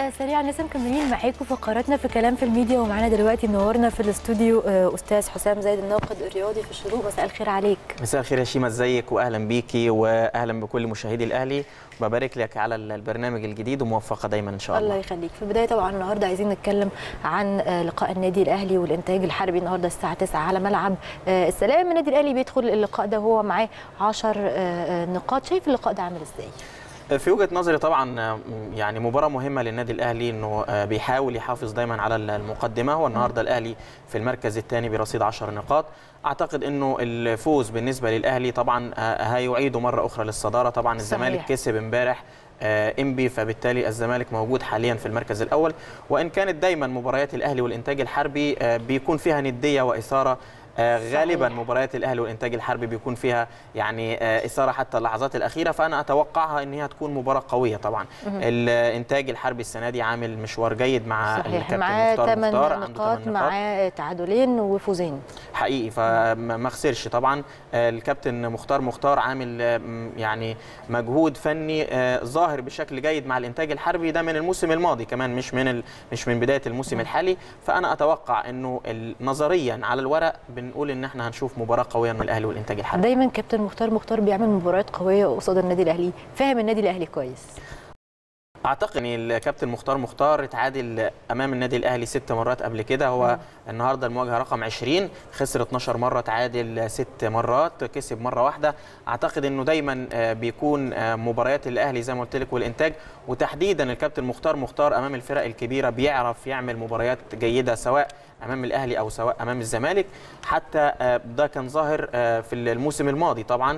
آه، سريعا لسه مكملين معاكم فقراتنا في كلام في الميديا ومعانا دلوقتي منورنا في الاستوديو آه، استاذ حسام زايد الناقد الرياضي في الشروق مساء الخير عليك مساء الخير يا شيماء ازيك واهلا بيكي واهلا بكل مشاهدي الاهلي وببارك لك على البرنامج الجديد وموفقه دايما ان شاء الله الله يخليك في البدايه طبعا النهارده عايزين نتكلم عن آه، لقاء النادي الاهلي والانتاج الحربي النهارده الساعه 9 على ملعب آه، السلام النادي الاهلي بيدخل اللقاء ده وهو معاه 10 نقاط شايف اللقاء ده عامل ازاي في وجهه نظري طبعا يعني مباراه مهمه للنادي الاهلي انه بيحاول يحافظ دايما على المقدمه هو النهارده الاهلي في المركز الثاني برصيد 10 نقاط اعتقد انه الفوز بالنسبه للاهلي طبعا هيعيده مره اخرى للصداره طبعا الزمالك كسب امبارح انبي فبالتالي الزمالك موجود حاليا في المركز الاول وان كانت دايما مباريات الاهلي والانتاج الحربي بيكون فيها نديه واثاره غالبا صحيح. مباريات الاهلي والانتاج الحربي بيكون فيها يعني اثاره حتى اللحظات الاخيره فانا اتوقعها ان هي تكون مباراه قويه طبعا الانتاج الحربي السنه دي عامل مشوار جيد مع الكابتن مختار مختار نقاط مع تعادلين وفوزين حقيقي فما خسرش طبعا الكابتن مختار مختار عامل يعني مجهود فني ظاهر بشكل جيد مع الانتاج الحربي ده من الموسم الماضي كمان مش من مش من بدايه الموسم الحالي فانا اتوقع انه نظريا على الورق بنقول ان احنا هنشوف مباراه قويه من الاهلي والانتاج الحربي دايما كابتن مختار مختار بيعمل مباريات قويه قصاد النادي الاهلي فاهم النادي الاهلي كويس اعتقد ان الكابتن مختار مختار اتعادل امام النادي الاهلي ست مرات قبل كده هو م. النهارده المواجهه رقم 20 خسر 12 مره تعادل ست مرات كسب مره واحده اعتقد انه دايما بيكون مباريات الاهلي زي ما قلت لك والانتاج وتحديدا الكابتن مختار مختار امام الفرق الكبيره بيعرف يعمل مباريات جيده سواء امام الاهلي او سواء امام الزمالك حتى ده كان ظاهر في الموسم الماضي طبعا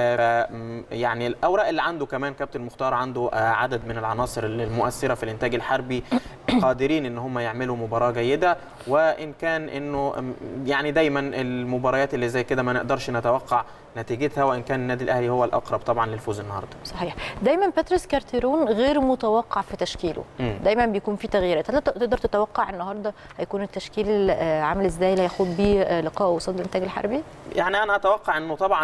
يعني الاوراق اللي عنده كمان كابتن مختار عنده عدد من العناصر المؤثره في الانتاج الحربي قادرين ان هم يعملوا مباراه جيده وان كان انه يعني دايما المباريات اللي زي كده ما نقدرش نتوقع نتيجتها وان كان النادي الاهلي هو الاقرب طبعا للفوز النهارده صحيح دايما باتريس كارتيرون غير متوقع في تشكيله م. دايما بيكون في تغييرات هل تقدر تتوقع النهارده هيكون التشكيل عامل ازاي اللي هيخوض بيه لقاء قصاد الانتاج الحربي يعني انا اتوقع انه طبعا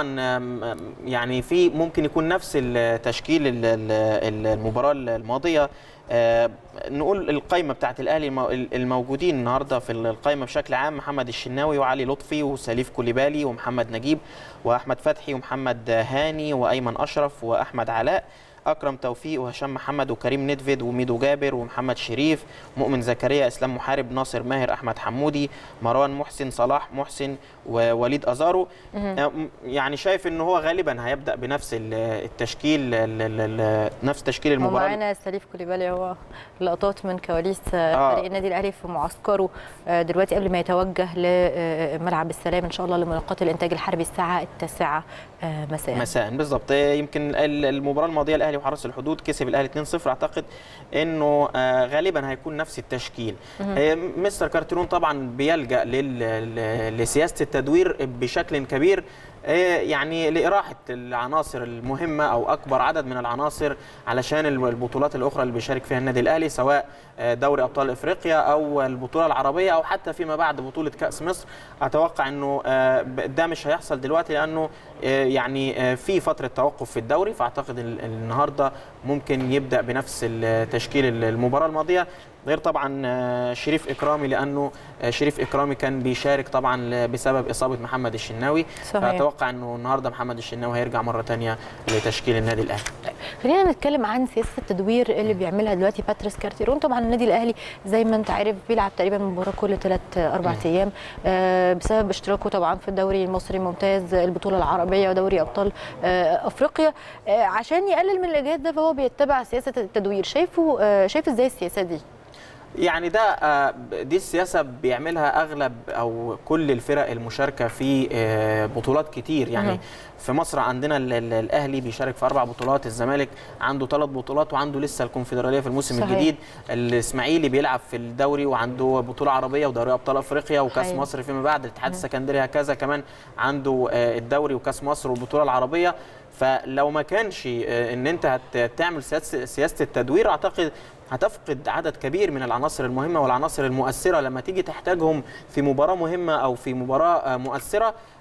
يعني في ممكن يكون نفس التشكيل المباراه الماضيه آه نقول القائمه بتاعت الاهلي الموجودين النهارده في القائمه بشكل عام محمد الشناوي وعلي لطفي وسليف كوليبالي ومحمد نجيب واحمد فتحي ومحمد هاني وايمن اشرف واحمد علاء اكرم توفيق وهشام محمد وكريم ندفد وميدو جابر ومحمد شريف مؤمن زكريا اسلام محارب ناصر ماهر احمد حمودي مروان محسن صلاح محسن ووليد ازارو يعني شايف ان هو غالبا هيبدا بنفس التشكيل نفس تشكيل المباراه ومعانا سليف كوليبالي هو لقطات من كواليس آه. فريق النادي الاهلي في معسكره دلوقتي قبل ما يتوجه لملعب السلام ان شاء الله لملاقاه الانتاج الحربي الساعه التاسعه مساء مساء بالظبط يمكن المباراه الماضيه الاهلي وحرس الحدود كسب الاهلي 2-0 اعتقد انه غالبا هيكون نفس التشكيل مستر كارتيرون طبعا بيلجا لسياسه التدوير بشكل كبير يعني لإراحة العناصر المهمة أو أكبر عدد من العناصر علشان البطولات الأخرى اللي بيشارك فيها النادي الأهلي سواء دوري أبطال إفريقيا أو البطولة العربية أو حتى فيما بعد بطولة كأس مصر أتوقع أنه ده مش هيحصل دلوقتي لأنه يعني في فترة توقف في الدوري فأعتقد النهاردة ممكن يبدأ بنفس التشكيل المباراة الماضية غير طبعا شريف اكرامي لانه شريف اكرامي كان بيشارك طبعا بسبب اصابه محمد الشناوي صحيح. فاتوقع انه النهارده محمد الشناوي هيرجع مره ثانيه لتشكيل النادي الاهلي خلينا نتكلم عن سياسه التدوير اللي بيعملها دلوقتي باتريس كارتيرون طبعا النادي الاهلي زي ما انت عارف بيلعب تقريبا مباراه كل ثلاث اربع ايام بسبب اشتراكه طبعا في الدوري المصري الممتاز البطوله العربيه ودوري ابطال افريقيا عشان يقلل من الاجهاد ده فهو بيتبع سياسه التدوير شايفه شايف ازاي السياسه دي يعني ده دي السياسه بيعملها اغلب او كل الفرق المشاركه في بطولات كتير يعني في مصر عندنا الاهلي بيشارك في اربع بطولات الزمالك عنده ثلاث بطولات وعنده لسه الكونفدراليه في الموسم صحيح. الجديد الاسماعيلي بيلعب في الدوري وعنده بطوله عربيه ودوري ابطال افريقيا وكاس حقيقي. مصر فيما بعد الاتحاد السكندري هكذا كمان عنده الدوري وكاس مصر والبطوله العربيه فلو ما كانش ان انت هتعمل سياسه التدوير اعتقد هتفقد عدد كبير من العناصر المهمه والعناصر المؤثره لما تيجي تحتاجهم في مباراه مهمه او في مباراه مؤثره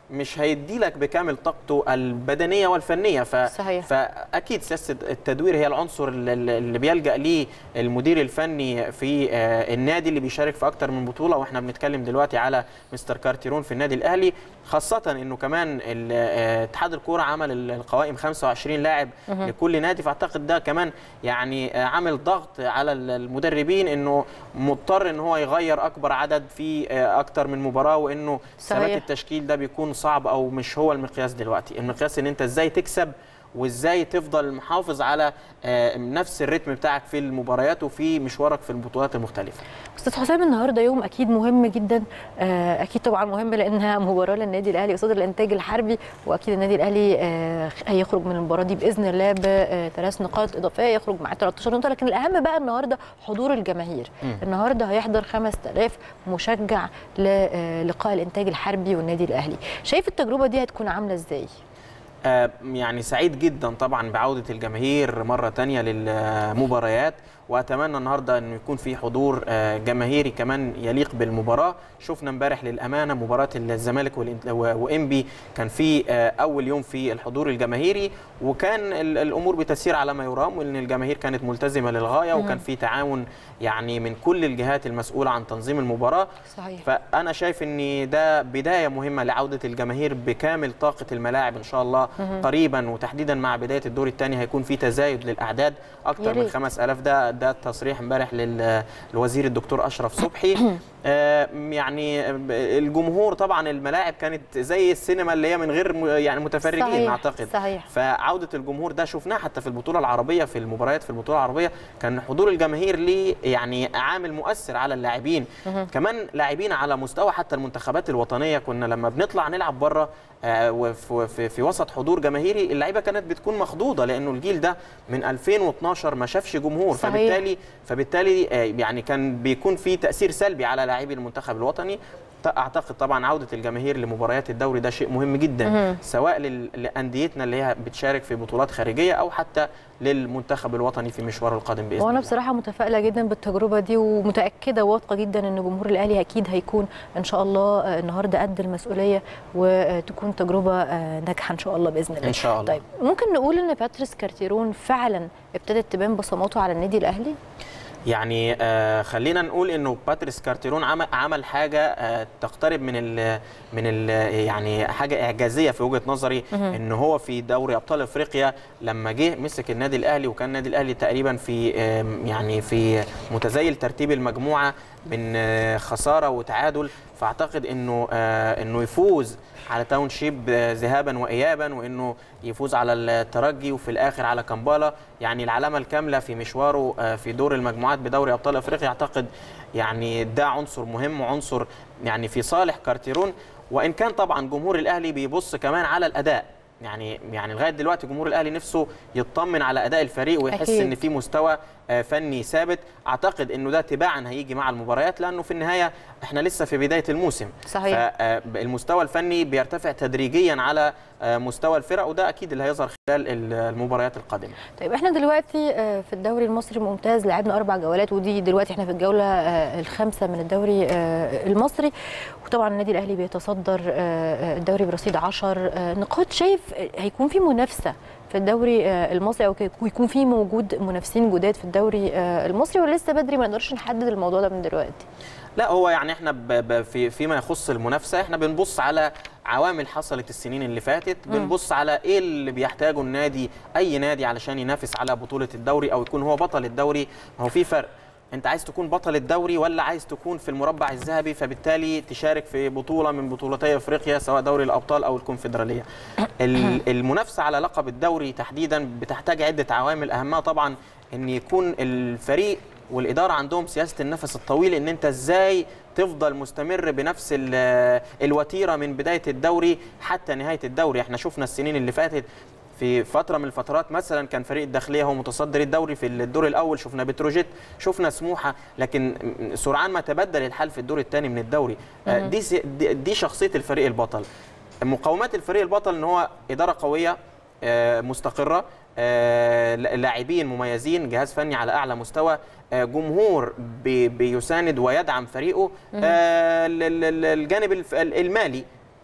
مش هيدي لك بكامل طاقته البدنيه والفنيه ف... صحيح. فاكيد سياسه التدوير هي العنصر اللي- اللي بيلجا ليه المدير الفني في آه، النادي اللي بيشارك في اكتر من بطوله واحنا بنتكلم دلوقتي على مستر كارتيرون في النادي الاهلي خاصه انه كمان ال- آه، اتحاد الكوره عمل ال- القوائم 25 لاعب لكل نادي فاعتقد ده كمان يعني آه، عامل ضغط على ال- المدربين انه مضطر ان هو يغير اكبر عدد في آه، اكتر من مباراه وانه ثبات صحيح. التشكيل ده بيكون صعب او مش هو المقياس دلوقتي المقياس ان انت ازاي تكسب وازاي تفضل محافظ على آه، نفس الريتم بتاعك في المباريات وفي مشوارك في البطولات المختلفه استاذ حسام النهارده يوم اكيد مهم جدا آه، اكيد طبعا مهم لانها مباراه للنادي الاهلي قصاد الانتاج الحربي واكيد النادي الاهلي آه، هيخرج من المباراه دي باذن الله بثلاث نقاط اضافيه يخرج مع 13 نقطه لكن الاهم بقى النهارده حضور الجماهير مم. النهارده هيحضر 5000 مشجع للقاء الانتاج الحربي والنادي الاهلي شايف التجربه دي هتكون عامله ازاي آه، يعني سعيد جدا طبعا بعودة الجماهير مرة تانية للمباريات واتمنى النهارده انه يكون في حضور آه، جماهيري كمان يليق بالمباراه شفنا امبارح للامانه مباراه الزمالك والإنت- و- وانبي كان في آه، اول يوم في الحضور الجماهيري وكان ال- الامور بتسير على ما يرام وان الجماهير كانت ملتزمه للغايه وكان في تعاون يعني من كل الجهات المسؤوله عن تنظيم المباراه صحيح فانا شايف ان ده بدايه مهمه لعوده الجماهير بكامل طاقه الملاعب ان شاء الله قريبا وتحديدا مع بدايه الدور الثاني هيكون في تزايد للاعداد يا اكثر من ريت. 5000 ده ده تصريح امبارح للوزير الدكتور اشرف صبحي آه، يعني الجمهور طبعا الملاعب كانت زي السينما اللي هي من غير م- يعني متفرجين صحيح، اعتقد صحيح. فعوده الجمهور ده شفناه حتى في البطوله العربيه في المباريات في البطوله العربيه كان حضور الجماهير ليه يعني عامل مؤثر على اللاعبين كمان لاعبين على مستوى حتى المنتخبات الوطنيه كنا لما بنطلع نلعب بره آه، وفي في, في وسط حضور جماهيري اللعيبه كانت بتكون مخضوضه لانه الجيل ده من 2012 ما شافش جمهور صحيح. فبالتالي فبالتالي آه، يعني كان بيكون في تاثير سلبي على لاعبي المنتخب الوطني ت- اعتقد طبعا عوده الجماهير لمباريات الدوري ده شيء مهم جدا مهم. سواء لل- لانديتنا اللي هي بتشارك في بطولات خارجيه او حتى للمنتخب الوطني في مشواره القادم باذن وانا الله بصراحه متفائله جدا بالتجربه دي ومتاكده واثقه جدا ان جمهور الاهلي اكيد هيكون ان شاء الله آه، النهارده قد المسؤوليه وتكون تجربه آه، ناجحه ان شاء الله باذن الله ان شاء الله طيب ممكن نقول ان باتريس كارتيرون فعلا ابتدت تبان بصماته على النادي الاهلي يعني آه خلينا نقول انه باتريس كارتيرون عمل عمل حاجه آه تقترب من ال من ال يعني حاجه اعجازيه في وجهه نظري ان هو في دوري ابطال افريقيا لما جه مسك النادي الاهلي وكان النادي الاهلي تقريبا في آم، يعني في متزايل ترتيب المجموعه من آه، خساره وتعادل فاعتقد انه آه انه يفوز على تاون شيب آه، ذهابا وايابا وانه يفوز على الترجي وفي الاخر على كامبالا يعني العلامه الكامله في مشواره آه، في دور المجموعات بدوري ابطال افريقيا اعتقد يعني ده عنصر مهم وعنصر يعني في صالح كارتيرون وان كان طبعا جمهور الاهلي بيبص كمان على الاداء يعني يعني لغايه دلوقتي جمهور الاهلي نفسه يطمن على اداء الفريق ويحس أكيد. ان في مستوى آه، فني ثابت اعتقد انه ده تباعا هيجي مع المباريات لانه في النهايه احنا لسه في بدايه الموسم صحيح. فالمستوى الفني بيرتفع تدريجيا على آه، مستوى الفرق وده اكيد اللي هيظهر خلال ال- المباريات القادمه طيب احنا دلوقتي آه، في الدوري المصري الممتاز لعبنا اربع جولات ودي دلوقتي احنا في الجوله آه، الخامسه من الدوري آه، المصري وطبعا النادي الاهلي بيتصدر آه، آه، الدوري برصيد 10 نقاط شايف هيكون في منافسه في الدوري آه، المصري او كي- ويكون في موجود منافسين جداد في الدوري آه، المصري ولا لسه بدري ما نقدرش نحدد الموضوع ده من دلوقتي لا هو يعني احنا ب ب في فيما يخص المنافسه احنا بنبص على عوامل حصلت السنين اللي فاتت بنبص على ايه اللي بيحتاجه النادي اي نادي علشان ينافس على بطوله الدوري او يكون هو بطل الدوري ما هو في فرق انت عايز تكون بطل الدوري ولا عايز تكون في المربع الذهبي فبالتالي تشارك في بطوله من بطولتي افريقيا سواء دوري الابطال او الكونفدراليه ال- المنافسه على لقب الدوري تحديدا بتحتاج عده عوامل اهمها طبعا ان يكون الفريق والاداره عندهم سياسه النفس الطويل ان انت ازاي تفضل مستمر بنفس ال- الوتيره من بدايه الدوري حتى نهايه الدوري احنا شفنا السنين اللي فاتت في فتره من الفترات مثلا كان فريق الداخليه هو متصدر الدوري في الدور الاول شفنا بتروجيت شفنا سموحه لكن سرعان ما تبدل الحال في الدور الثاني من الدوري آه، دي سي- دي دي شخصيه الفريق البطل مقومات الفريق البطل ان هو اداره قويه آه، مستقره آه، لاعبين مميزين جهاز فني على اعلى مستوى آه، جمهور بي- بيساند ويدعم فريقه آه، ال- ال- ال- الجانب الف- المالي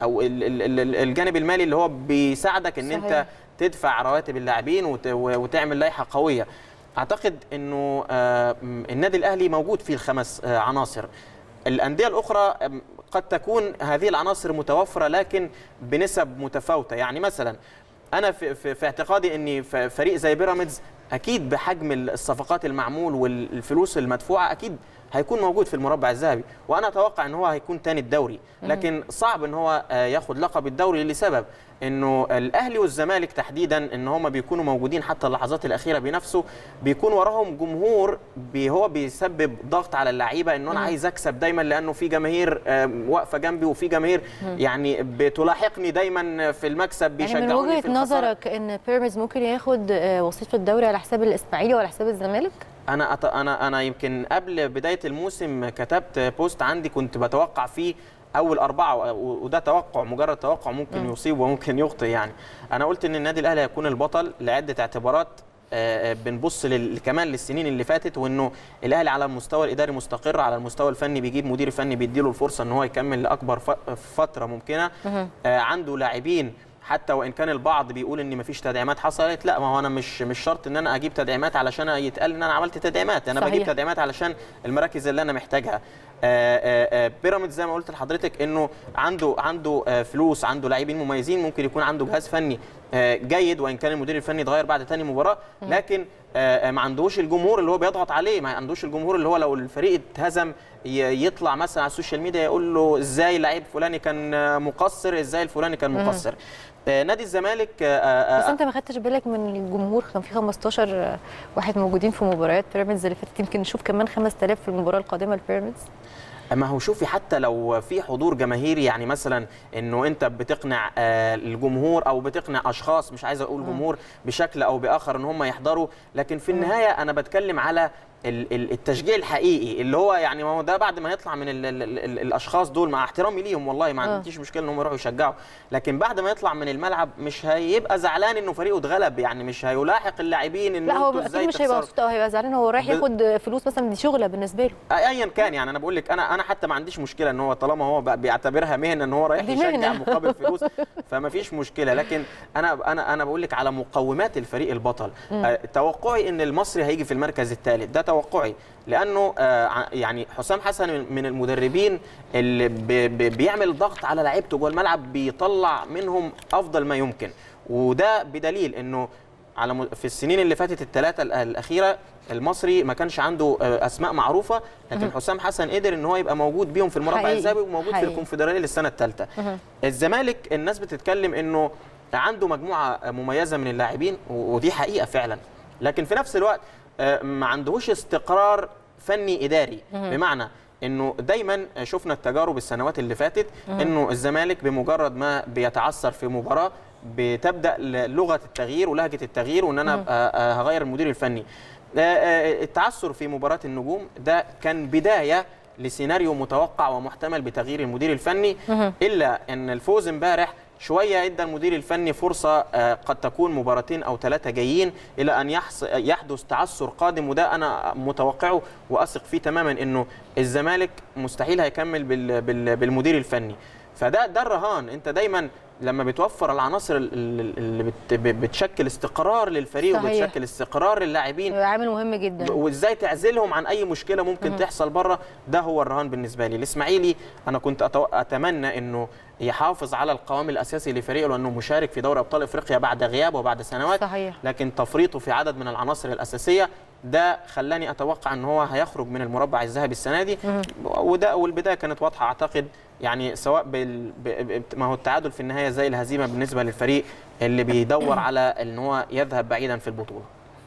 او ال- ال- ال- الجانب المالي اللي هو بيساعدك ان صحيح. انت تدفع رواتب اللاعبين وت- وتعمل لائحه قويه اعتقد انه آه، م- النادي الاهلي موجود فيه الخمس آه، عناصر الانديه الاخرى آم، قد تكون هذه العناصر متوفره لكن بنسب متفاوته يعني مثلا انا في, في, في اعتقادي ان ف- فريق زي بيراميدز اكيد بحجم الصفقات المعمول والفلوس المدفوعه اكيد هيكون موجود في المربع الذهبي وانا اتوقع ان هو هيكون تاني الدوري لكن صعب ان هو آه، ياخد لقب الدوري لسبب انه الاهلي والزمالك تحديدا ان هم بيكونوا موجودين حتى اللحظات الاخيره بنفسه بيكون وراهم جمهور بي هو بيسبب ضغط على اللعيبه انه انا عايز اكسب دايما لانه في جماهير آم، واقفه جنبي وفي جماهير يعني بتلاحقني دايما في المكسب يعني من بيشجعوني وجهه في الخسارة. نظرك ان بيراميدز ممكن ياخد آه، وصيف الدوري على حساب الاسماعيلي وعلى حساب الزمالك؟ انا أت... انا انا يمكن قبل بدايه الموسم كتبت بوست عندي كنت بتوقع فيه اول اربعه و- وده توقع مجرد توقع ممكن يصيب وممكن يخطئ يعني انا قلت ان النادي الاهلي هيكون البطل لعده اعتبارات آه، آه، بنبص لل... كمان للسنين اللي فاتت وانه الاهلي على المستوى الاداري مستقر على المستوى الفني بيجيب مدير فني بيديله الفرصه ان هو يكمل لاكبر ف... فتره ممكنه آه، عنده لاعبين حتى وان كان البعض بيقول ان مفيش تدعيمات حصلت لا ما هو انا مش مش شرط ان انا اجيب تدعيمات علشان يتقال ان انا عملت تدعيمات انا صحيح. بجيب تدعيمات علشان المراكز اللي انا محتاجها آه، آه، آه، بيراميدز زي ما قلت لحضرتك انه عنده عنده آه، فلوس عنده لاعبين مميزين ممكن يكون عنده جهاز فني آه، جيد وان كان المدير الفني اتغير بعد تاني مباراه لكن آه، آه، ما عندوش الجمهور اللي هو بيضغط عليه ما عندوش الجمهور اللي هو لو الفريق اتهزم ي- يطلع مثلا على السوشيال ميديا يقول له ازاي لعيب فلاني كان آه، مقصر ازاي الفلاني كان مقصر آه، نادي الزمالك آه، آه، بس آه، انت ما خدتش بالك من الجمهور كان في 15 واحد موجودين في مباريات بيراميدز اللي فاتت يمكن نشوف كمان 5000 في المباراه القادمه لبيراميدز ما هو شوفي حتى لو في حضور جماهيري يعني مثلا انه انت بتقنع آه، الجمهور او بتقنع اشخاص مش عايز اقول جمهور بشكل او باخر ان هم يحضروا لكن في النهايه انا بتكلم على ال- ال- التشجيع الحقيقي اللي هو يعني ما هو ده بعد ما يطلع من ال ال ال ال الاشخاص دول مع احترامي ليهم والله ما آه. عنديش مشكله ان هم يروحوا يشجعوا لكن بعد ما يطلع من الملعب مش هيبقى زعلان انه فريقه اتغلب يعني مش هيلاحق اللاعبين ان لا هو انتوا اكيد ازاي مش هيبقى تخسروا مبسوط او هيبقى زعلان هو رايح ب- ياخد فلوس مثلا دي شغله بالنسبه له ايا كان يعني انا بقول لك انا انا حتى ما عنديش مشكله ان هو طالما هو بقى بيعتبرها مهنه ان هو رايح دي يشجع مهنة. مقابل فلوس فما فيش مشكله لكن انا انا انا بقول لك على مقومات الفريق البطل آه، توقعي ان المصري هيجي في المركز الثالث ده توقعي لانه آه، ع- يعني حسام حسن من- من المدربين اللي ب- ب- بيعمل ضغط على لعيبته جوه الملعب بيطلع منهم افضل ما يمكن وده بدليل انه على م- في السنين اللي فاتت الثلاثه ال- الاخيره المصري ما كانش عنده آه، اسماء معروفه لكن حسام حسن قدر ان هو يبقى موجود بيهم في المربع حقيقي. الذهبي وموجود في حقيقي. الكونفدراليه للسنه الثالثه الزمالك الناس بتتكلم انه عنده مجموعه مميزه من اللاعبين و- ودي حقيقه فعلا لكن في نفس الوقت آه، ما عندهوش استقرار فني اداري بمعنى انه دايما شفنا التجارب السنوات اللي فاتت انه الزمالك بمجرد ما بيتعثر في مباراه بتبدا ل- لغه التغيير ولهجه التغيير وان انا أبقى آه، هغير المدير الفني آه، آه، التعثر في مباراه النجوم ده كان بدايه لسيناريو متوقع ومحتمل بتغيير المدير الفني الا ان الفوز امبارح شويه ادى المدير الفني فرصه آه، قد تكون مباراتين او ثلاثه جايين الى ان يحص- يحدث تعثر قادم وده انا متوقعه واثق فيه تماما انه الزمالك مستحيل هيكمل بال- بال- بالمدير الفني فده ده الرهان انت دايما لما بتوفر العناصر ال- ال- اللي بت- بتشكل استقرار للفريق صحيح. وبتشكل استقرار للاعبين عامل مهم جدا وازاي تعزلهم عن اي مشكله ممكن تحصل بره ده هو الرهان بالنسبه لي الاسماعيلي انا كنت أتو... اتمنى انه يحافظ على القوام الاساسي لفريقه لانه مشارك في دوري ابطال افريقيا بعد غياب وبعد سنوات صحيح. لكن تفريطه في عدد من العناصر الاساسيه ده خلاني اتوقع ان هو هيخرج من المربع الذهبي السنه دي وده والبدايه كانت واضحه اعتقد يعني سواء بال... ب... ب... ما هو التعادل في النهايه زي الهزيمه بالنسبه للفريق اللي بيدور على ان هو يذهب بعيدا في البطوله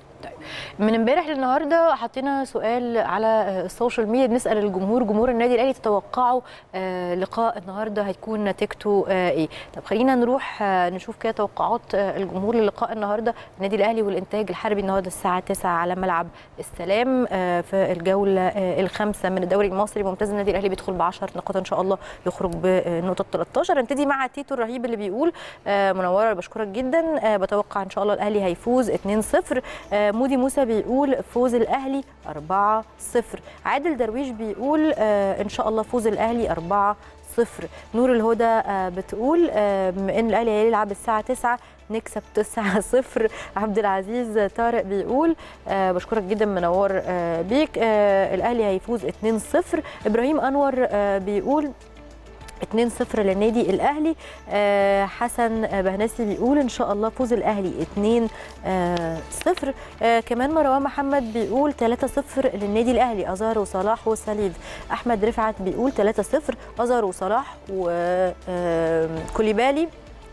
من امبارح للنهارده حطينا سؤال على آه، السوشيال ميديا بنسال الجمهور جمهور النادي الاهلي تتوقعوا آه، لقاء النهارده هيكون نتيجته آه، ايه طب خلينا نروح آه، نشوف كده توقعات آه، الجمهور للقاء النهارده النادي الاهلي والانتاج الحربي النهارده الساعه 9 على ملعب السلام آه، في الجوله آه، الخامسه من الدوري المصري ممتاز النادي الاهلي بيدخل ب 10 نقاط ان شاء الله يخرج بنقطه 13 نبتدي مع تيتو الرهيب اللي بيقول آه، منوره بشكرك جدا آه، بتوقع ان شاء الله الاهلي هيفوز 2-0 آه، مودي موسى بيقول فوز الاهلي 4-0 عادل درويش بيقول آه، ان شاء الله فوز الاهلي 4 صفر نور الهدى آه، بتقول آه، بما ان الاهلي هيلعب الساعه 9 نكسب 9 0 عبد العزيز طارق بيقول آه بشكرك جدا منور آه بيك آه الاهلي هيفوز 2 0 ابراهيم انور آه بيقول 2-0 للنادي الاهلي آه حسن بهنسي بيقول ان شاء الله فوز الاهلي 2-0 آه كمان مروان محمد بيقول 3-0 للنادي الاهلي ازار وصلاح وسليف احمد رفعت بيقول 3-0 ازار وصلاح وكوليبالي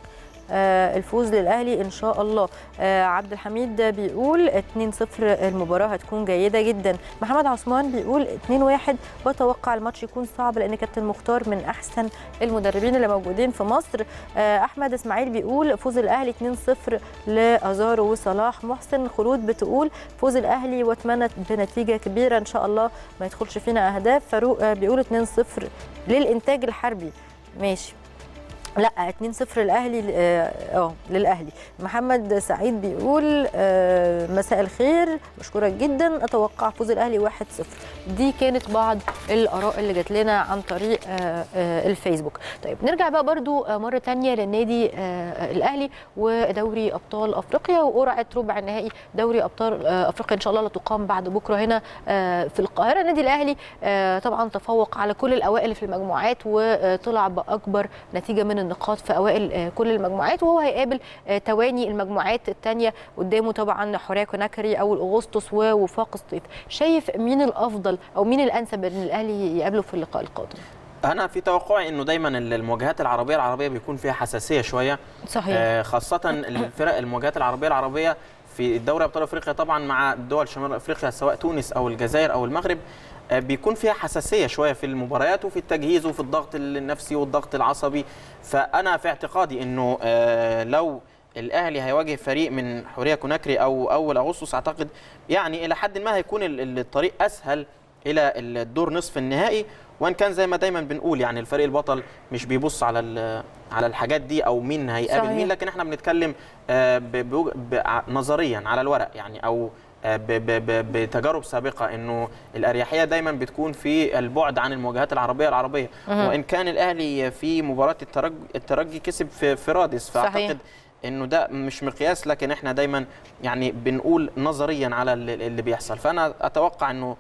آه، الفوز للاهلي ان شاء الله آه، عبد الحميد بيقول 2-0 المباراه هتكون جيده جدا محمد عثمان بيقول 2-1 بتوقع الماتش يكون صعب لان كابتن مختار من احسن المدربين اللي موجودين في مصر آه، احمد اسماعيل بيقول فوز الاهلي 2-0 لازارو وصلاح محسن خلود بتقول فوز الاهلي واتمنى بنتيجه كبيره ان شاء الله ما يدخلش فينا اهداف فاروق آه، بيقول 2-0 للانتاج الحربي ماشي لا 2-0 الاهلي اه آه، للاهلي محمد سعيد بيقول آه، مساء الخير بشكرك جدا اتوقع فوز الاهلي 1-0 دي كانت بعض الاراء اللي جات لنا عن طريق آه، آه، الفيسبوك طيب نرجع بقى برضو آه، مره تانية للنادي آه، الاهلي ودوري ابطال افريقيا وقرعه ربع النهائي دوري ابطال آه، افريقيا ان شاء الله اللي تقام بعد بكره هنا آه، في القاهره النادي الاهلي آه، طبعا تفوق على كل الاوائل في المجموعات وطلع باكبر نتيجه من النقاط في اوائل آه، كل المجموعات وهو هيقابل آه، تواني المجموعات الثانيه قدامه طبعا حوريه كوناكري اول اغسطس ووفاق سطيف شايف مين الافضل او مين الانسب ان الاهلي يقابله في اللقاء القادم انا في توقعي انه دايما المواجهات العربيه العربيه بيكون فيها حساسيه شويه صحيح آه، خاصه الفرق المواجهات العربيه العربيه في الدوري ابطال افريقيا طبعا مع دول شمال افريقيا سواء تونس او الجزائر او المغرب آه، بيكون فيها حساسيه شويه في المباريات وفي التجهيز وفي الضغط النفسي والضغط العصبي فانا في اعتقادي انه آه، لو الاهلي هيواجه فريق من حوريه كوناكري او اول اغسطس اعتقد يعني الى حد ما هيكون ال- ال- الطريق اسهل الى الدور نصف النهائي وان كان زي ما دايما بنقول يعني الفريق البطل مش بيبص على ال- على الحاجات دي او مين هيقابل صحيح. مين لكن احنا بنتكلم آه، ب- بوج- ب- ع- نظريا على الورق يعني او آه، ب- ب- ب- بتجارب سابقه انه الاريحيه دايما بتكون في البعد عن المواجهات العربيه العربيه مهم. وان كان الاهلي في مباراه الترجي الترجي كسب في في رادس صحيح. فاعتقد انه ده مش مقياس لكن احنا دايما يعني بنقول نظريا على اللي اللي بيحصل فانا اتوقع انه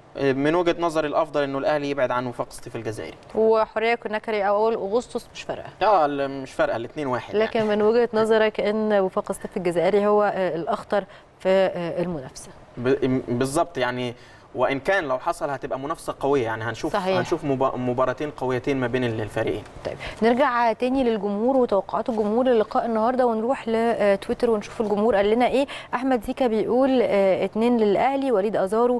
من وجهه نظري الافضل انه الاهلي يبعد عن وفاق سطيف الجزائري وحوريه كوناكري او اول اغسطس مش فارقه اه ال- مش فارقه الاثنين واحد يعني. لكن من وجهه نظرك ان وفاق سطيف الجزائري هو آه، الاخطر في آه، المنافسه ب- بالظبط يعني وان كان لو حصل هتبقى منافسه قويه يعني هنشوف صحيح. هنشوف مبا- مباراتين قويتين ما بين الفريقين طيب نرجع تاني للجمهور وتوقعات الجمهور للقاء النهارده ونروح لتويتر ونشوف الجمهور قال لنا ايه احمد زيكا بيقول آه، اتنين للاهلي وليد ازارو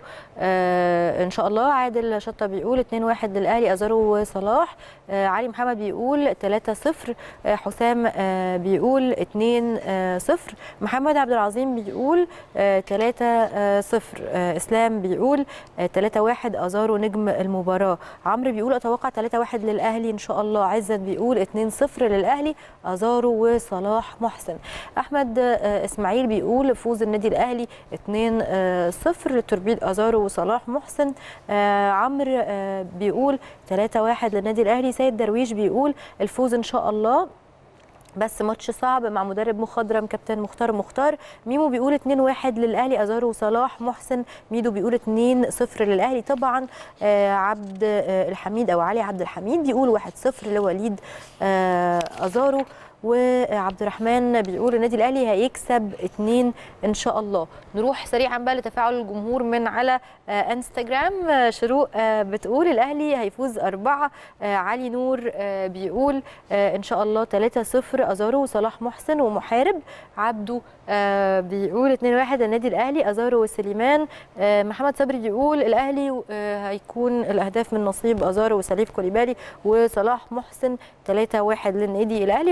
آه، ان شاء الله عادل شطه بيقول اتنين واحد للاهلي ازارو وصلاح آه، علي محمد بيقول 3 0 حسام آه، بيقول 2 0 محمد عبد العظيم بيقول 3 0 اسلام بيقول 3 1 ازارو نجم المباراه عمرو بيقول اتوقع 3 1 للاهلي ان شاء الله عزت بيقول 2 0 للاهلي ازارو وصلاح محسن احمد آه، اسماعيل بيقول فوز النادي الاهلي 2 0 تربيد ازارو وصلاح محسن آه، عمرو آه، بيقول 3 1 للنادي الاهلي سيد درويش بيقول الفوز ان شاء الله بس ماتش صعب مع مدرب مخضرم كابتن مختار مختار ميمو بيقول 2-1 للاهلي ازارو وصلاح محسن ميدو بيقول 2-0 للاهلي طبعا آه عبد آه الحميد او علي عبد الحميد بيقول 1-0 لوليد آه ازارو وعبد الرحمن بيقول النادي الاهلي هيكسب اتنين ان شاء الله نروح سريعا بقى لتفاعل الجمهور من على آه انستجرام آه شروق آه بتقول الاهلي هيفوز أربعة آه علي نور آه بيقول آه ان شاء الله 3-0 ازارو وصلاح محسن ومحارب عبده آه بيقول 2-1 النادي الاهلي ازارو وسليمان آه محمد صبري بيقول الاهلي آه هيكون الاهداف من نصيب ازارو وسليف كوليبالي وصلاح محسن 3-1 للنادي الاهلي واسلام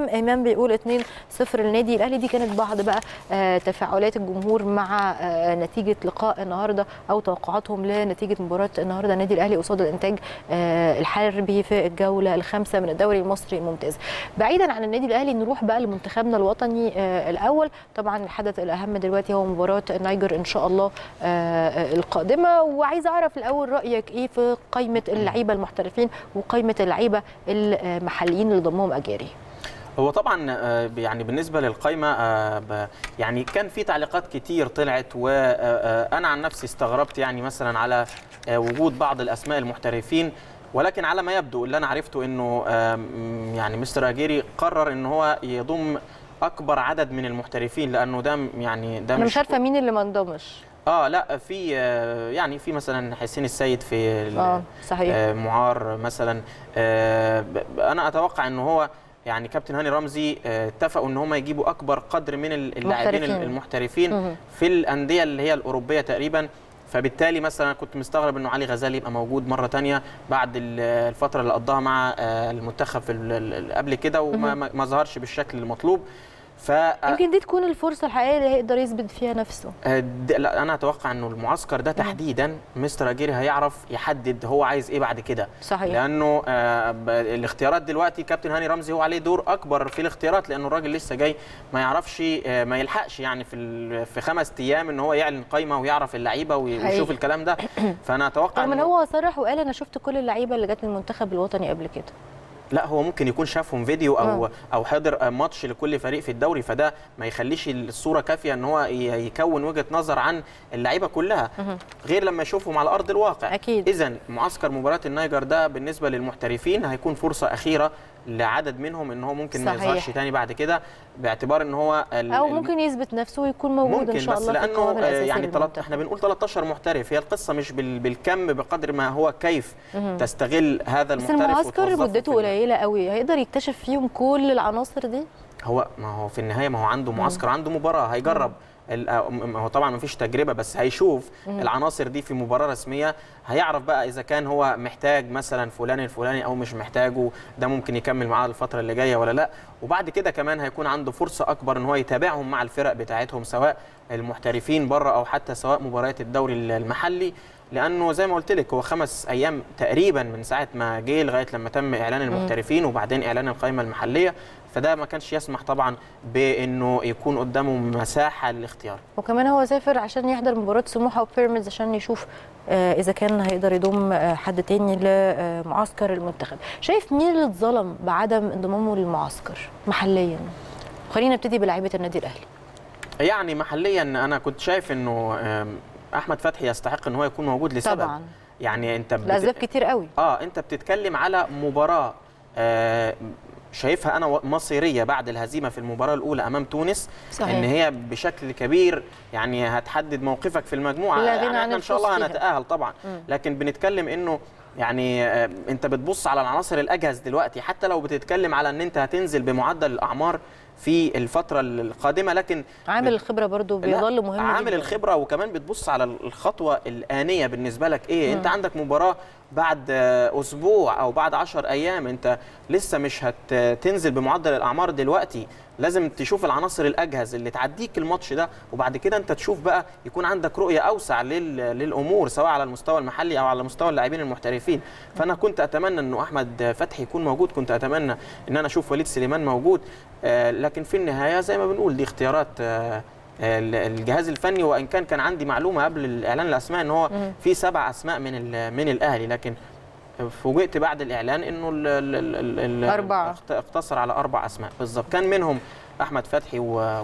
حسام ايمان بيقول 2-0 للنادي الاهلي دي كانت بعض بقى آه، تفاعلات الجمهور مع آه، نتيجه لقاء النهارده او توقعاتهم لنتيجه مباراه النهارده النادي الاهلي قصاد الانتاج آه، الحربي في الجوله الخامسه من الدوري المصري الممتاز بعيدا عن النادي الاهلي نروح بقى لمنتخبنا الوطني آه، الاول طبعا الحدث الاهم دلوقتي هو مباراه النيجر ان شاء الله آه، القادمه وعايزه اعرف الاول رايك ايه في قائمه اللعيبه المحترفين وقائمه اللعيبه المحليين اللي ضمهم اجاري هو طبعا آه، يعني بالنسبه للقائمه آه، ب- يعني كان في تعليقات كتير طلعت وانا عن نفسي استغربت يعني مثلا على آه، وجود بعض الاسماء المحترفين ولكن على ما يبدو اللي انا عرفته انه آم، يعني مستر اجيري قرر ان هو يضم اكبر عدد من المحترفين لانه ده م- يعني ده انا مش عارفه مين اللي ما انضمش اه لا في آه، يعني في مثلا حسين السيد في ال- اه صحيح آه، معار مثلا آه، ب- ب- انا اتوقع ان هو يعني كابتن هاني رمزي آه، اتفقوا ان هم يجيبوا اكبر قدر من ال- اللاعبين محترفين. المحترفين مهم. في الانديه اللي هي الاوروبيه تقريبا فبالتالي مثلا كنت مستغرب انه علي غزال يبقى موجود مره تانية بعد ال- الفتره اللي قضاها مع آه، المنتخب في ال- ال- قبل كده وما ما- ما ظهرش بالشكل المطلوب ف يمكن دي تكون الفرصه الحقيقيه اللي هيقدر يثبت فيها نفسه آه، د- لا انا اتوقع انه المعسكر ده تحديدا مستر اجيري هيعرف يحدد هو عايز ايه بعد كده صحيح لانه آه، ب- الاختيارات دلوقتي كابتن هاني رمزي هو عليه دور اكبر في الاختيارات لانه الراجل لسه جاي ما يعرفش آه، ما يلحقش يعني في ال- في خمس ايام ان هو يعلن قائمه ويعرف اللعيبه وي- حقيقي. ويشوف الكلام ده فانا اتوقع رغم ان إنه- هو صرح وقال انا شفت كل اللعيبه اللي جت من المنتخب الوطني قبل كده لا هو ممكن يكون شافهم فيديو او آه. او حضر ماتش لكل فريق في الدوري فده ما يخليش الصوره كافيه ان هو ي- يكون وجهه نظر عن اللعيبه كلها غير لما يشوفهم على ارض الواقع أكيد. اذا معسكر مباراه النيجر ده بالنسبه للمحترفين هيكون فرصه اخيره لعدد منهم ان هو ممكن ما صحيح. يظهرش تاني بعد كده باعتبار ان هو ال- او الم- ممكن يثبت نفسه ويكون موجود ممكن ان شاء بس الله في القوام لانه آه، الاساسي يعني تلت للمنتخب. احنا بنقول 13 محترف هي القصه مش بال- بالكم بقدر ما هو كيف تستغل هذا بس المحترف المعسكر وتوظفه مدته في ال- قليله قوي هيقدر يكتشف فيهم كل العناصر دي هو ما هو في النهايه ما هو عنده معسكر عنده مباراه هيجرب ال- آه، م- هو طبعا ما فيش تجربه بس هيشوف العناصر دي في مباراه رسميه هيعرف بقى اذا كان هو محتاج مثلا فلان الفلاني او مش محتاجه ده ممكن يكمل معاه الفتره اللي جايه ولا لا وبعد كده كمان هيكون عنده فرصه اكبر ان هو يتابعهم مع الفرق بتاعتهم سواء المحترفين بره او حتى سواء مباريات الدوري المحلي لانه زي ما قلت لك هو خمس ايام تقريبا من ساعه ما جه لغايه لما تم اعلان المحترفين وبعدين اعلان القائمه المحليه فده ما كانش يسمح طبعا بانه يكون قدامه مساحه للاختيار وكمان هو سافر عشان يحضر مباراه سموحه وبيراميدز عشان يشوف آه، اذا كان هيقدر يضم آه، حد تاني لمعسكر المنتخب شايف مين اللي اتظلم بعدم انضمامه للمعسكر محليا خلينا نبتدي بلعيبه النادي الاهلي يعني محليا انا كنت شايف انه آم، احمد فتحي يستحق ان هو يكون موجود لسبب طبعا يعني انت بت- لاسباب كتير قوي اه انت بتتكلم على مباراه آه شايفها انا مصيريه بعد الهزيمه في المباراه الاولى امام تونس صحيح. ان هي بشكل كبير يعني هتحدد موقفك في المجموعه لا غنى يعني عن احنا ان شاء الله الفوز فيها. هنتاهل طبعا لكن بنتكلم انه يعني آه، انت بتبص على العناصر الاجهز دلوقتي حتى لو بتتكلم على ان انت هتنزل بمعدل الاعمار في الفتره القادمه لكن عامل الخبره برضو لا، بيظل مهم عامل جداً. الخبره وكمان بتبص على الخطوه الانيه بالنسبه لك ايه انت عندك مباراه بعد آه، اسبوع او بعد 10 ايام انت لسه مش هتنزل بمعدل الاعمار دلوقتي لازم تشوف العناصر الاجهز اللي تعديك الماتش ده وبعد كده انت تشوف بقى يكون عندك رؤيه اوسع لل... للامور سواء على المستوى المحلي او على مستوى اللاعبين المحترفين فانا كنت اتمنى انه احمد فتحي يكون موجود كنت اتمنى ان انا اشوف وليد سليمان موجود آه، لكن في النهايه زي ما بنقول دي اختيارات آه، ال- الجهاز الفني وان كان كان عندي معلومه قبل اعلان الاسماء ان هو في سبع اسماء من ال- من الاهلي لكن فوجئت بعد الاعلان انه ال ال ال ال أربعة. اخت- اقتصر على اربع اسماء بالظبط كان منهم احمد فتحي و-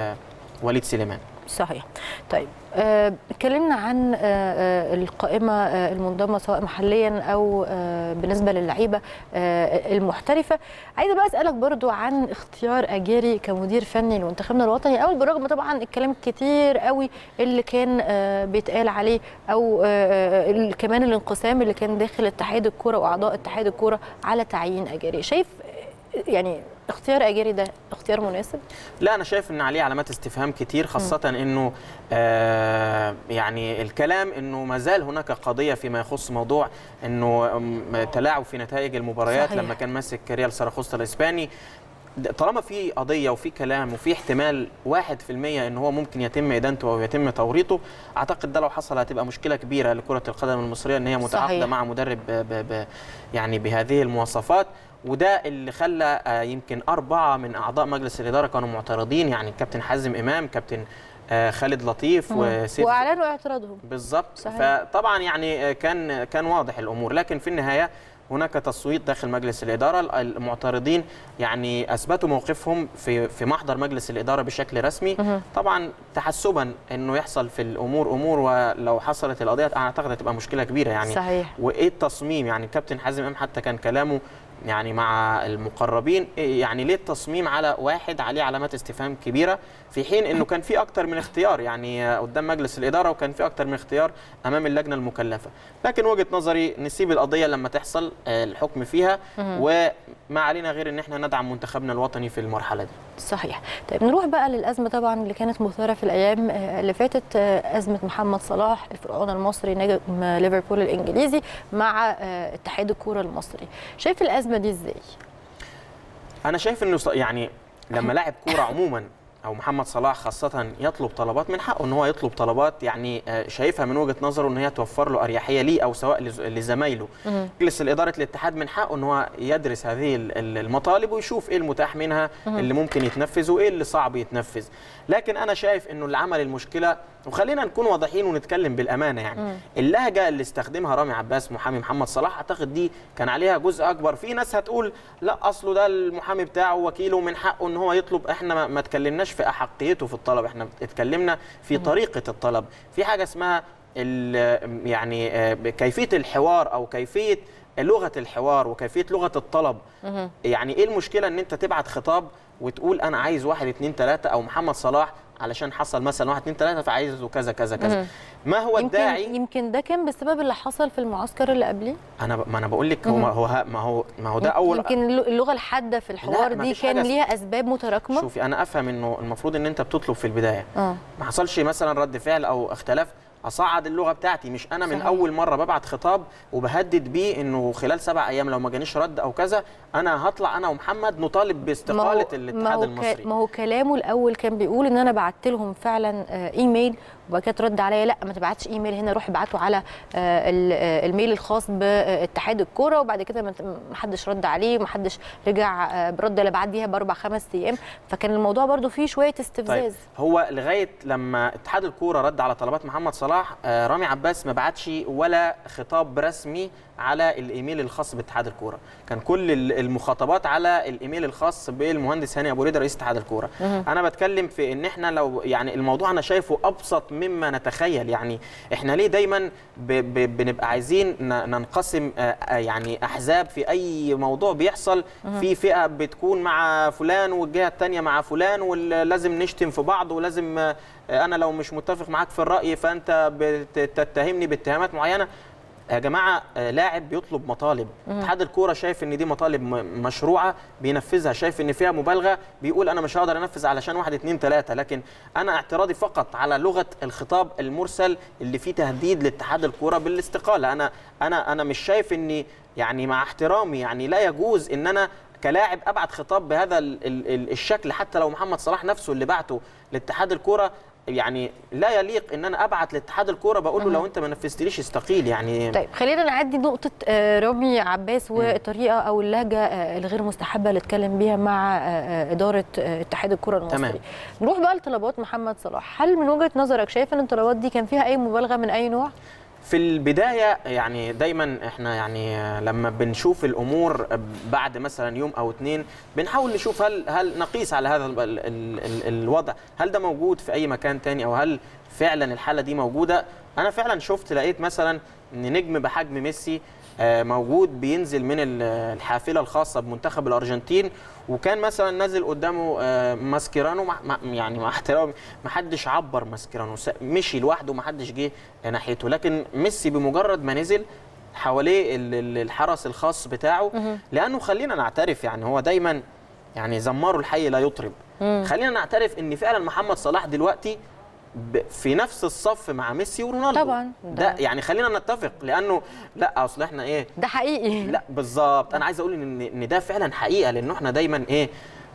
ووليد سليمان صحيح طيب آه، اتكلمنا عن آه، آه، القائمه آه، المنضمه سواء محليا او آه، بالنسبه للعيبه آه، المحترفه عايزه بقى اسالك برضو عن اختيار اجاري كمدير فني لمنتخبنا الوطني او بالرغم طبعا الكلام الكتير قوي اللي كان آه، بيتقال عليه او آه، ال- كمان الانقسام اللي كان داخل اتحاد الكوره واعضاء اتحاد الكوره على تعيين اجاري شايف آه، يعني اختيار اجاري ده اختيار مناسب لا انا شايف ان عليه علامات استفهام كتير خاصه انه آه يعني الكلام انه ما زال هناك قضيه فيما يخص موضوع انه أم، تلاعب في نتائج المباريات صحيح. لما كان ماسك ريال ساراخوستا الاسباني ده- طالما في قضيه وفي كلام وفي احتمال 1% ان هو ممكن يتم ادانته او يتم توريطه اعتقد ده لو حصل هتبقى مشكله كبيره لكره القدم المصريه ان هي متعاقده صحيح. مع مدرب ب ب ب يعني بهذه المواصفات وده اللي خلى آه، يمكن أربعة من أعضاء مجلس الإدارة كانوا معترضين يعني كابتن حازم إمام كابتن آه، خالد لطيف وسيف واعلنوا اعتراضهم بالظبط صحيح. فطبعا يعني كان كان واضح الامور لكن في النهايه هناك تصويت داخل مجلس الاداره المعترضين يعني اثبتوا موقفهم في في محضر مجلس الاداره بشكل رسمي طبعا تحسبا انه يحصل في الامور امور ولو حصلت القضيه اعتقد هتبقى مشكله كبيره يعني صحيح. وايه التصميم يعني كابتن حازم امام حتى كان كلامه يعني مع المقربين إيه يعني ليه التصميم على واحد عليه علامات استفهام كبيره في حين انه كان في اكتر من اختيار يعني آه، قدام مجلس الاداره وكان في اكتر من اختيار امام اللجنه المكلفه لكن وجهه نظري نسيب القضيه لما تحصل آه، الحكم فيها وما علينا غير ان احنا ندعم منتخبنا الوطني في المرحله دي صحيح طيب نروح بقى للأزمة طبعا اللي كانت مثارة في الأيام آه، اللي فاتت آه، أزمة محمد صلاح الفرعون المصري نجم ليفربول الإنجليزي مع آه، اتحاد الكورة المصري شايف الأزمة دي إزاي؟ انا شايف انه ص- يعني لما لاعب كوره عموما او محمد صلاح خاصه يطلب طلبات من حقه ان هو يطلب طلبات يعني آه، شايفها من وجهه نظره ان هي توفر له اريحيه ليه او سواء لز- لزمايله مجلس الاداره الاتحاد من حقه ان هو يدرس هذه ال- ال- المطالب ويشوف ايه المتاح منها اللي ممكن يتنفذ وايه اللي صعب يتنفذ لكن انا شايف انه اللي عمل المشكله وخلينا نكون واضحين ونتكلم بالامانه يعني اللهجه اللي استخدمها رامي عباس محامي محمد صلاح اعتقد دي كان عليها جزء اكبر في ناس هتقول لا اصله ده المحامي بتاعه وكيله من حقه ان هو يطلب احنا ما- ما اتكلمناش في احقيته في الطلب احنا اتكلمنا في طريقه الطلب في حاجه اسمها ال- يعني آه، كيفيه الحوار او كيفيه لغه الحوار وكيفيه لغه الطلب يعني ايه المشكله ان انت تبعت خطاب وتقول انا عايز واحد اتنين تلاته او محمد صلاح علشان حصل مثلا واحد اتنين تلاته فعايزه كذا كذا كذا ما هو يمكن الداعي يمكن ده كان بسبب اللي حصل في المعسكر اللي قبليه انا ب- ما انا بقول لك هو ما هو ما هو ما هو ده اول يمكن اللغة الحادة في الحوار ما دي فيش كان حاجة ليها أسباب متراكمة شوفي انا افهم انه المفروض ان انت بتطلب في البدايه اه ما حصلش مثلا رد فعل او اختلاف اصعد اللغه بتاعتي مش انا من صحيح. اول مره ببعت خطاب وبهدد بيه انه خلال سبع ايام لو ما جانيش رد او كذا انا هطلع انا ومحمد نطالب باستقاله ما الاتحاد هو المصري ك... ما هو كلامه الاول كان بيقول ان انا بعت لهم فعلا آه، ايميل وبعد كده ترد عليا لا ما تبعتش ايميل هنا روح ابعته على آه، ال- آه، الميل الخاص باتحاد الكوره وبعد كده ما ما حدش رد عليه ما حدش رجع آه، برد الا بعديها باربع خمس ايام فكان الموضوع برضو فيه شويه طيب استفزاز هو لغايه لما اتحاد الكوره رد على طلبات محمد صلاح آه، رامي عباس ما بعتش ولا خطاب رسمي على الايميل الخاص باتحاد الكوره كان كل ال- المخاطبات على الايميل الخاص بالمهندس هاني ابو ريده رئيس اتحاد الكوره انا بتكلم في ان احنا لو يعني الموضوع انا شايفه ابسط مما نتخيل يعني احنا ليه دايما ب ب بنبقى عايزين ن- ننقسم آه، آه، يعني احزاب في اي موضوع بيحصل في فئه بتكون مع فلان والجهه الثانيه مع فلان ولازم نشتم في بعض ولازم آه، انا لو مش متفق معاك في الراي فانت بتتهمني باتهامات معينه يا جماعه آه، لاعب بيطلب مطالب اتحاد الكوره شايف ان دي مطالب م- مشروعه بينفذها شايف ان فيها مبالغه بيقول انا مش هقدر انفذ علشان واحد اتنين تلاته لكن انا اعتراضي فقط على لغه الخطاب المرسل اللي فيه تهديد لاتحاد الكوره بالاستقاله انا انا انا مش شايف اني يعني مع احترامي يعني لا يجوز ان انا كلاعب ابعت خطاب بهذا ال ال ال الشكل حتى لو محمد صلاح نفسه اللي بعته لاتحاد الكوره يعني لا يليق ان انا ابعت لاتحاد الكوره بقول له لو انت ما نفذتليش استقيل يعني طيب خلينا نعدي نقطة آه، رامي عباس والطريقة أو اللهجة آه، الغير مستحبة اللي اتكلم بيها مع آه، آه، إدارة آه، اتحاد الكرة المصري تمام. نروح بقى لطلبات محمد صلاح هل من وجهة نظرك شايف أن الطلبات دي كان فيها أي مبالغة من أي نوع؟ في البداية يعني دايما احنا يعني لما بنشوف الامور بعد مثلا يوم او اتنين بنحاول نشوف هل هل نقيس على هذا ال ال ال ال الوضع هل ده موجود في اي مكان تاني او هل فعلا الحالة دي موجودة انا فعلا شفت لقيت مثلا ان نجم بحجم ميسي آه، موجود بينزل من ال- الحافله الخاصه بمنتخب الارجنتين وكان مثلا نازل قدامه آه، ماسكيرانو مع مع- يعني مع احترامي ما حدش عبر ماسكيرانو س- مشي لوحده ما حدش جه ناحيته لكن ميسي بمجرد ما نزل حواليه ال- ال- الحرس الخاص بتاعه لانه خلينا نعترف يعني هو دايما يعني زمار الحي لا يطرب خلينا نعترف ان فعلا محمد صلاح دلوقتي ب- في نفس الصف مع ميسي ورونالدو طبعاً، ده ده- يعني خلينا نتفق لانه لا اصل احنا ايه ده حقيقي لا بالظبط انا عايز اقول ان ان ده فعلا حقيقه لانه احنا دايما ايه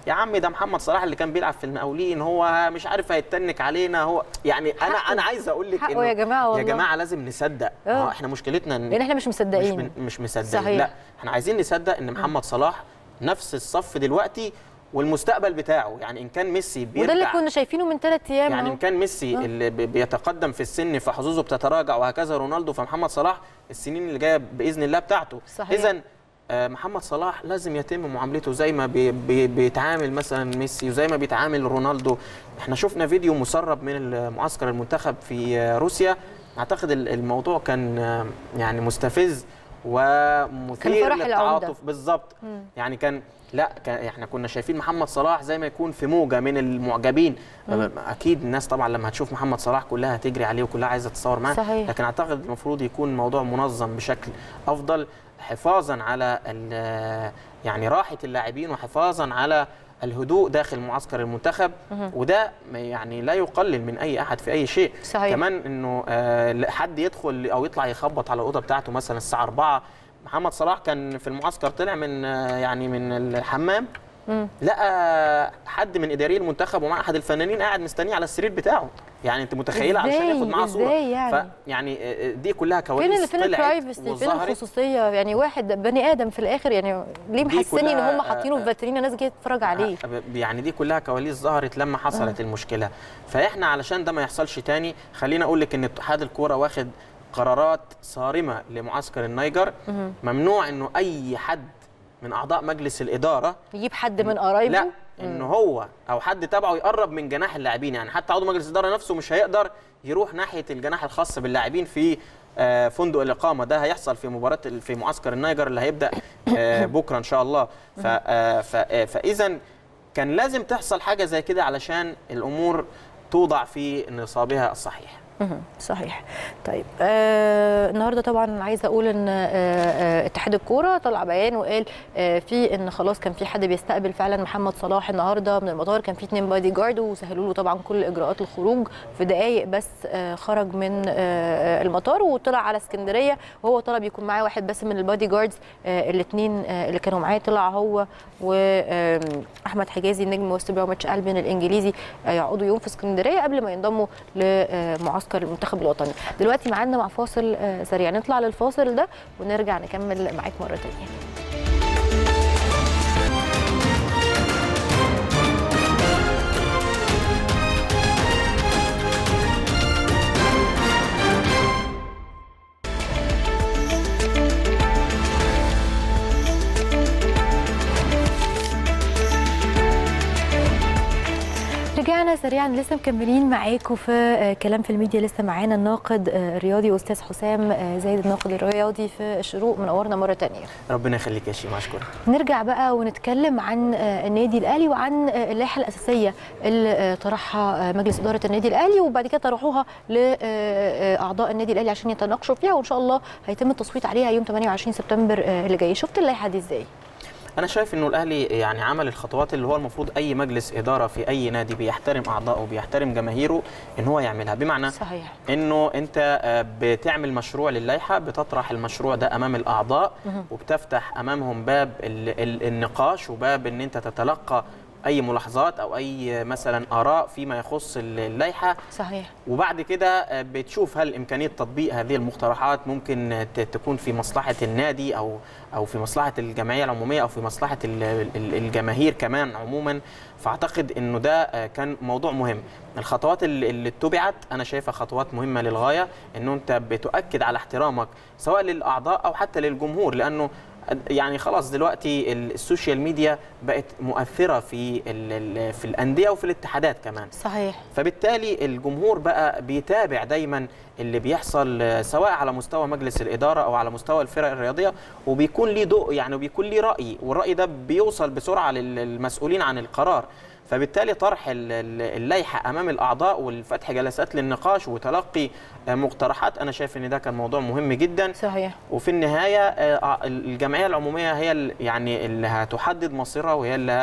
يا عم ده محمد صلاح اللي كان بيلعب في المقاولين هو مش عارف هيتنك علينا هو يعني انا حقه. انا عايز اقول لك حقه إنه يا جماعة يا والله. جماعه لازم نصدق آه. آه. احنا مشكلتنا ان لان احنا مش مش مصدقين من مش مصدقين صحيح. لا احنا عايزين نصدق ان محمد صلاح نفس الصف دلوقتي والمستقبل بتاعه يعني ان كان ميسي بيرجع وده اللي كنا شايفينه من ثلاث ايام يعني أهو. ان كان ميسي آه. اللي بي- بيتقدم في السن فحظوظه بتتراجع وهكذا رونالدو فمحمد صلاح السنين اللي جايه باذن الله بتاعته صحيح. اذا آه، محمد صلاح لازم يتم معاملته زي ما بي بي بيتعامل مثلا ميسي وزي ما بيتعامل رونالدو احنا شفنا فيديو مسرب من معسكر المنتخب في آه، روسيا اعتقد ال- الموضوع كان آه، يعني مستفز ومثير فرح العودة. للتعاطف بالظبط يعني كان لا كان احنا كنا شايفين محمد صلاح زي ما يكون في موجه من المعجبين اكيد الناس طبعا لما هتشوف محمد صلاح كلها هتجري عليه وكلها عايزه تتصور معاه صحيح. لكن اعتقد المفروض يكون الموضوع منظم بشكل افضل حفاظا على ال- يعني راحه اللاعبين وحفاظا على الهدوء داخل معسكر المنتخب وده يعني لا يقلل من اي احد في اي شيء صحيح. كمان انه آه، حد يدخل او يطلع يخبط على الاوضه بتاعته مثلا الساعه 4 محمد صلاح كان في المعسكر طلع من آه، يعني من الحمام لقى حد من اداري المنتخب ومع احد الفنانين قاعد مستنيه على السرير بتاعه يعني انت متخيله علشان إزاي؟ ياخد معاه صوره إزاي يعني؟ يعني آه، دي كلها فين كواليس اللي فين طلعت البرايفسي فين وظهرت. الخصوصيه يعني واحد بني ادم في الاخر يعني ليه دي محسني ان كلها، هم حاطينه في آه، فاترينا ناس جايه تتفرج عليه آه، يعني دي كلها كواليس ظهرت لما حصلت المشكله فاحنا علشان ده ما يحصلش تاني خلينا اقول لك ان اتحاد الكوره واخد قرارات صارمه لمعسكر النيجر ممنوع انه اي حد من اعضاء مجلس الاداره يجيب حد من قرايبه لا ان هو او حد تبعه يقرب من جناح اللاعبين يعني حتى عضو مجلس الاداره نفسه مش هيقدر يروح ناحيه الجناح الخاص باللاعبين في آه، فندق الاقامه ده هيحصل في مباراه ال- في معسكر النيجر اللي هيبدا آه، بكره ان شاء الله ف- آه، ف- آه، فاذا كان لازم تحصل حاجه زي كده علشان الامور توضع في نصابها الصحيح مهم. صحيح طيب آه النهارده طبعا عايزه اقول ان آه آه اتحاد الكوره طلع بيان وقال آه في ان خلاص كان في حد بيستقبل فعلا محمد صلاح النهارده من المطار كان في اتنين بادي جارد وسهلوا له طبعا كل اجراءات الخروج في دقائق بس آه خرج من آه المطار وطلع على اسكندريه وهو طلب يكون معاه واحد بس من البادي جاردز آه الاثنين آه اللي كانوا معاه طلع هو واحمد حجازي نجم وست بروميتش البين الانجليزي آه يقعدوا يوم في اسكندريه قبل ما ينضموا لمعسكر المنتخب الوطني دلوقتي معانا مع فاصل آه، سريع نطلع للفاصل ده ونرجع نكمل معاك مره تانية رجعنا سريعا لسه مكملين معاكم في آه، كلام في الميديا لسه معانا الناقد آه، الرياضي استاذ حسام آه، زايد الناقد الرياضي في الشروق منورنا مره تانية ربنا يخليك يا شيماء اشكرك نرجع بقى ونتكلم عن آه، النادي الاهلي وعن آه، اللائحه الاساسيه اللي آه، طرحها آه، مجلس اداره النادي الاهلي وبعد كده طرحوها لاعضاء النادي الاهلي عشان يتناقشوا فيها وان شاء الله هيتم التصويت عليها يوم 28 سبتمبر آه، اللي جاي شفت اللائحه دي ازاي انا شايف انه الاهلي يعني عمل الخطوات اللي هو المفروض اي مجلس اداره في اي نادي بيحترم اعضائه وبيحترم جماهيره ان هو يعملها بمعنى صحيح انه انت آه، بتعمل مشروع للائحه بتطرح المشروع ده امام الاعضاء وبتفتح امامهم باب ال- ال- النقاش وباب ان انت تتلقى اي ملاحظات او اي مثلا اراء فيما يخص ال- اللائحه صحيح وبعد كده آه، بتشوف هل امكانيه تطبيق هذه المقترحات ممكن ت- تكون في مصلحه النادي او او في مصلحه الجمعيه العموميه او في مصلحه ال- ال- الجماهير كمان عموما فاعتقد انه ده آه، كان موضوع مهم الخطوات اللي اللي اتبعت انا شايفها خطوات مهمه للغايه انه انت بتؤكد على احترامك سواء للاعضاء او حتى للجمهور لانه يعني خلاص دلوقتي ال- السوشيال ميديا بقت مؤثره في ال- ال- في الانديه وفي الاتحادات كمان صحيح فبالتالي الجمهور بقى بيتابع دايما اللي بيحصل آه، سواء على مستوى مجلس الاداره او على مستوى الفرق الرياضيه وبيكون ليه ضوء يعني وبيكون ليه راي والراي ده بيوصل بسرعه للمسؤولين عن القرار فبالتالي طرح ال- ال- اللائحه امام الاعضاء والفتح جلسات للنقاش وتلقي آه، مقترحات انا شايف ان ده كان موضوع مهم جدا صحيح وفي النهايه آه، الجمعيه العموميه هي ال- يعني اللي هتحدد مصيرها وهي اللي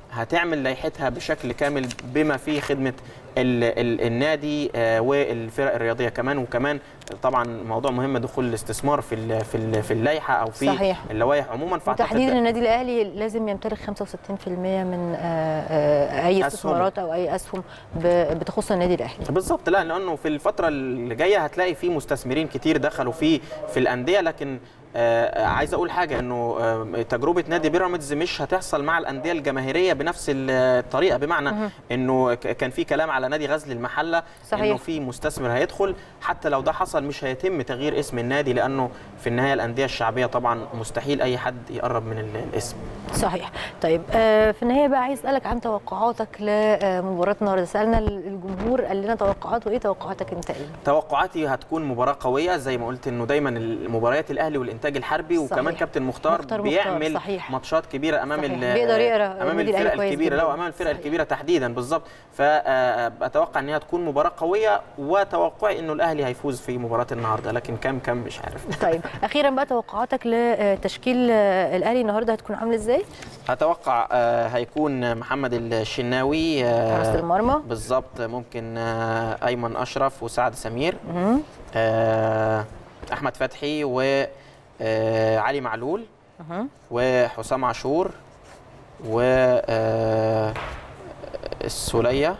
هتعمل لائحتها بشكل كامل بما فيه خدمه ال ال النادي آه، والفرق الرياضيه كمان وكمان طبعا موضوع مهم دخول الاستثمار في ال في ال في اللائحه او في صحيح. اللوائح عموما وتحديدا النادي الاهلي لازم يمتلك 65% من آه، آه، اي أسهم. استثمارات او اي اسهم ب- بتخص النادي الاهلي بالظبط لا لانه في الفتره اللي جايه هتلاقي في مستثمرين كتير دخلوا في في الانديه لكن آه عايز اقول حاجه انه آه تجربه نادي بيراميدز مش هتحصل مع الانديه الجماهيريه بنفس الطريقه بمعنى انه ك- كان في كلام على نادي غزل المحله صحيح. انه في مستثمر هيدخل حتى لو ده حصل مش هيتم تغيير اسم النادي لانه في النهايه الانديه الشعبيه طبعا مستحيل اي حد يقرب من ال- الاسم صحيح طيب آه، في النهايه بقى عايز اسالك عن توقعاتك لمباراه النهارده سالنا الجمهور قال لنا توقعاته ايه توقعاتك انت ايه توقعاتي هتكون مباراة قوية زي ما قلت انه دايما المباريات الاهلي والانتاج الحربي صحيح. وكمان كابتن مختار, مختار بيعمل صحيح. ماتشات كبيرة امام صحيح. ال- بيقدر يقرا امام النادي الأهلي الفرق كويس الكبيرة لا جداً. وامام الفرق صحيح. الكبيرة تحديدا بالظبط فاتوقع ان هي تكون مباراة قوية وتوقعي انه الاهلي هيفوز في مباراة النهارده لكن كم كم مش عارف طيب اخيرا بقى توقعاتك لتشكيل آه، الاهلي النهارده هتكون عامل ازاي اتوقع آه، هيكون محمد الشناوي آه، حراسه المرمى بالظبط ممكن آه، ايمن اشرف وسعد سمير مهم. آه، احمد فتحي وعلي معلول مهم. وحسام عاشور و آه، السوليه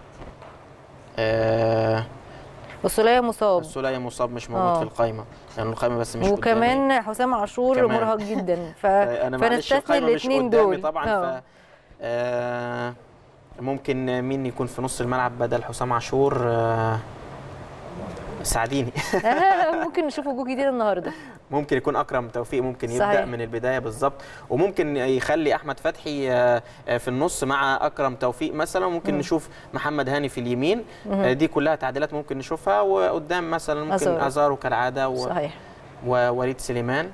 آه، والسوليه مصاب السوليه مصاب مش موجود آه. في القائمه لانه القائمه بس مش قدامي. وكمان حسام عاشور كمان. مرهق جدا ف... انا معلش فنستثني القائمه مش الاثنين قدامي دول طبعا آه. ف آه، ممكن مين يكون في نص الملعب بدل حسام عاشور آه، ساعديني ممكن نشوف وجوه جديده النهارده ممكن يكون اكرم توفيق ممكن يبدا صحيح. من البدايه بالظبط وممكن يخلي احمد فتحي آه، آه، في النص مع اكرم توفيق مثلا ممكن نشوف محمد هاني في اليمين آه، دي كلها تعديلات ممكن نشوفها وقدام مثلا ممكن أزارو. ازارو كالعاده و- صحيح ووليد سليمان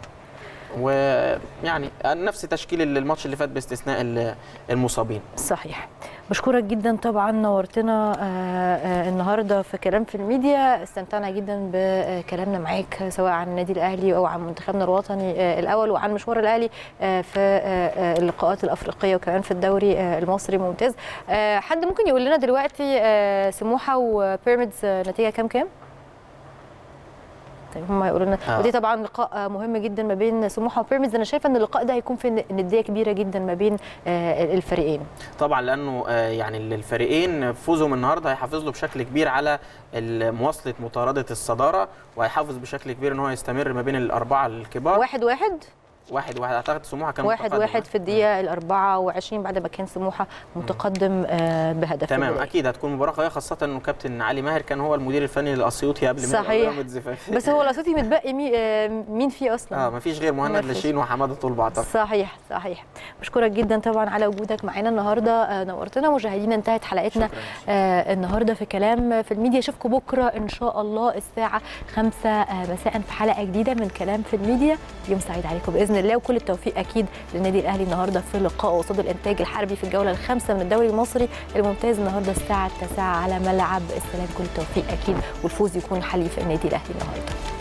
ويعني نفس تشكيل الماتش اللي فات باستثناء ال- المصابين صحيح بشكرك جدا طبعا نورتنا آه، آه، النهارده في كلام في الميديا استمتعنا جدا بكلامنا معاك سواء عن النادي الاهلي او عن منتخبنا الوطني آه، الاول وعن مشوار الاهلي آه، في آه، آه، اللقاءات الافريقيه وكمان في الدوري آه، المصري ممتاز آه، حد ممكن يقول لنا دلوقتي آه، سموحه وبيراميدز آه، نتيجه كام كام طيب هم هيقولوا لنا آه. ودي طبعا لقاء آه، مهم جدا ما بين سموحه وبيراميدز انا شايفه ان اللقاء ده هيكون في نديه كبيره جدا ما بين آه، الفريقين طبعا لانه آه، يعني الفريقين فوزهم النهارده هيحافظ له بشكل كبير على ال- مواصله مطارده الصداره وهيحافظ بشكل كبير ان هو يستمر ما بين الاربعه الكبار واحد واحد واحد واحد اعتقد سموحه كان واحد متقدم. واحد في الدقيقة ال 24 بعد ما كان سموحة متقدم آه، بهدف في تمام البداية. اكيد هتكون مباراه قويه خاصه انه كابتن علي ماهر كان هو المدير الفني للاسيوطي قبل ما يبقى صحيح. بيراميدز ف- بس هو الاسيوطي متبقي مي- آه، مين فيه اصلا اه ما فيش غير مهند مفيش. لاشين وحماده طلبع اعتقد صحيح صحيح بشكرك جدا طبعا على وجودك معانا النهارده آه، نورتنا مشاهدينا انتهت حلقتنا شكراً. آه النهارده في كلام في الميديا اشوفكم بكره ان شاء الله الساعه 5 آه مساء في حلقه جديده من كلام في الميديا يوم سعيد عليكم باذن الله وكل التوفيق اكيد للنادي الاهلي النهارده في لقائه قصاد الانتاج الحربي في الجوله الخامسه من الدوري المصري الممتاز النهارده الساعه 9 على ملعب السلام كل التوفيق اكيد والفوز يكون حليف النادي الاهلي النهارده